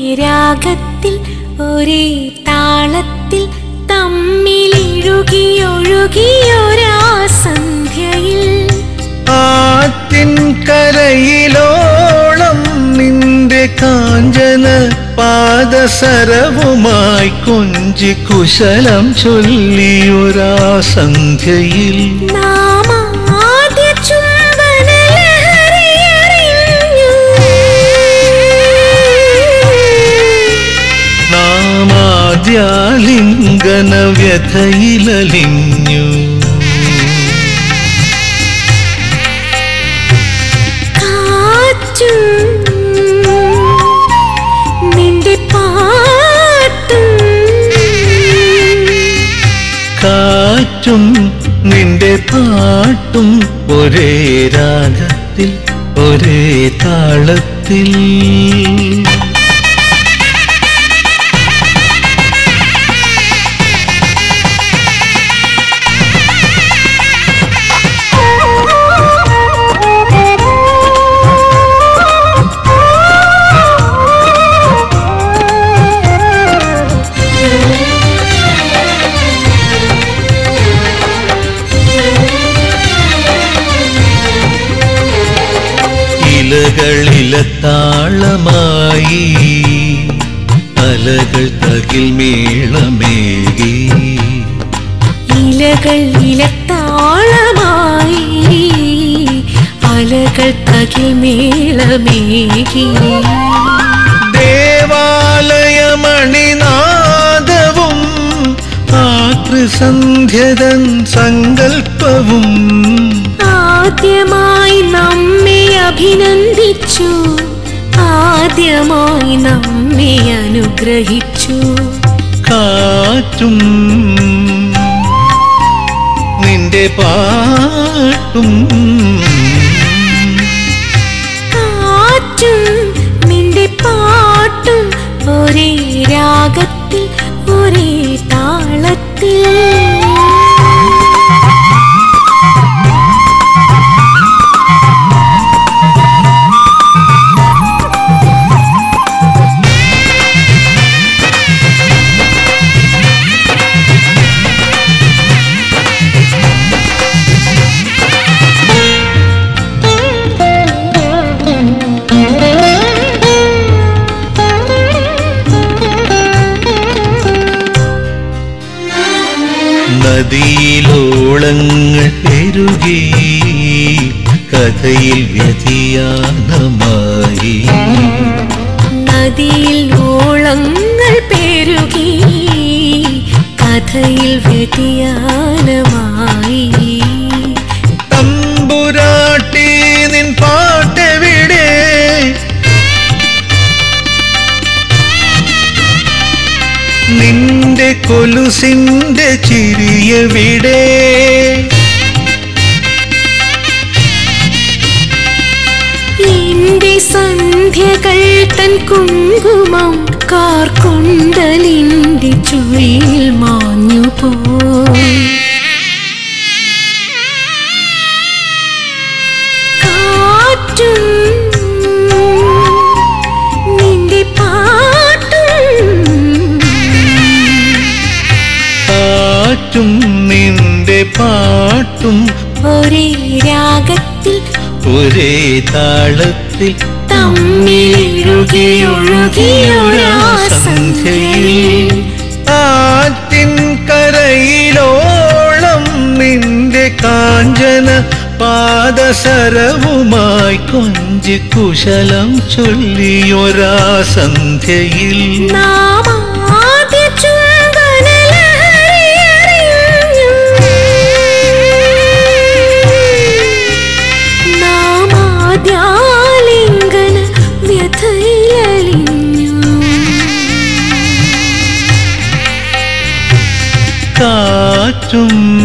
രാഗത്തിൽ ഒരേ താളത്തിൽ തമ്മിലിഴുകിയൊഴുകിയൊരാ സന്ധ്യയിൽ ആറ്റിൻ കരയിലോളം നിന്റെ കാഞ്ചന പാദസരവുമായി കൊഞ്ചി കുശലം ചൊല്ലിയൊരാ സന്ധ്യയിൽ നാം ആദ്യ ചുംബന ലഹരിയറിഞ്ഞു. നാമാദ്യാലിംഗന വ്യഥയിലലിഞ്ഞു കാറ്റും നിന്റെ പാട്ടും കാറ്റും നിന്റെ പാട്ടും ഒരേ രാഗത്തിൽ ഒരേ താളത്തിൽ ഇലകളിലെ താളമായി അലകൾ തകിൽ മേളമേകി ഇലകൾ ഇലത്താളമായി അലകൾ തകിൽ മേളമേകി ദേവാലയമണിനാദവും ആകൃസന്ധ്യതൻ സങ്കൽപ്പവും ആദ്യമായി നമ്മെ അഭിനന്ദിച്ചു ആദ്യമായി നമ്മെ അനുഗ്രഹിച്ചു കാറ്റും നിന്റെ പാട്ടും കാറ്റും നിന്റെ പാട്ടും ഒരേ രാഗത്തിൽ ഒരേ താളത്തിൽ നദിയിലോളങ്ങൾ പെരുകി കഥയിൽ വ്യതിയാനമായി നദിയിൽ ഓളങ്ങൾ പെരുകി കഥയിൽ വ്യതിയാനമായി തമ്പുരാട്ടി നിൻ പാട്ടെവിടെ നിന്റെ കൊലുസിന്റെ ചിരിയവിടെ എന്റെ സന്ധ്യകൾ തൻ കുങ്കുമം കാർക്കൊണ്ടലിന്റെ ചുഴിയിൽ മാഞ്ഞു പോയി കാറ്റും നിന്റെ പാട്ടും കാറ്റും നിന്റെ പാട്ടും ഒരേ രാഗത്തിൽ ഒരേ താളത്തിൽ തമ്മിലിഴുകിയൊഴുകിയൊരാ സന്ധ്യയിൽ ആറ്റിൻ കരയിലോളം നിന്റെ കാഞ്ചന പാദസരവുമായി കൊഞ്ചി കുശലം ചൊല്ലിയൊരാ സന്ധ്യയിൽ നാം ആദ്യ ചുംബന ലഹരിയറിഞ്ഞു. നാം ആദ്യാലിംഗന വ്യഥയിലലിഞ്ഞു. കാറ്റും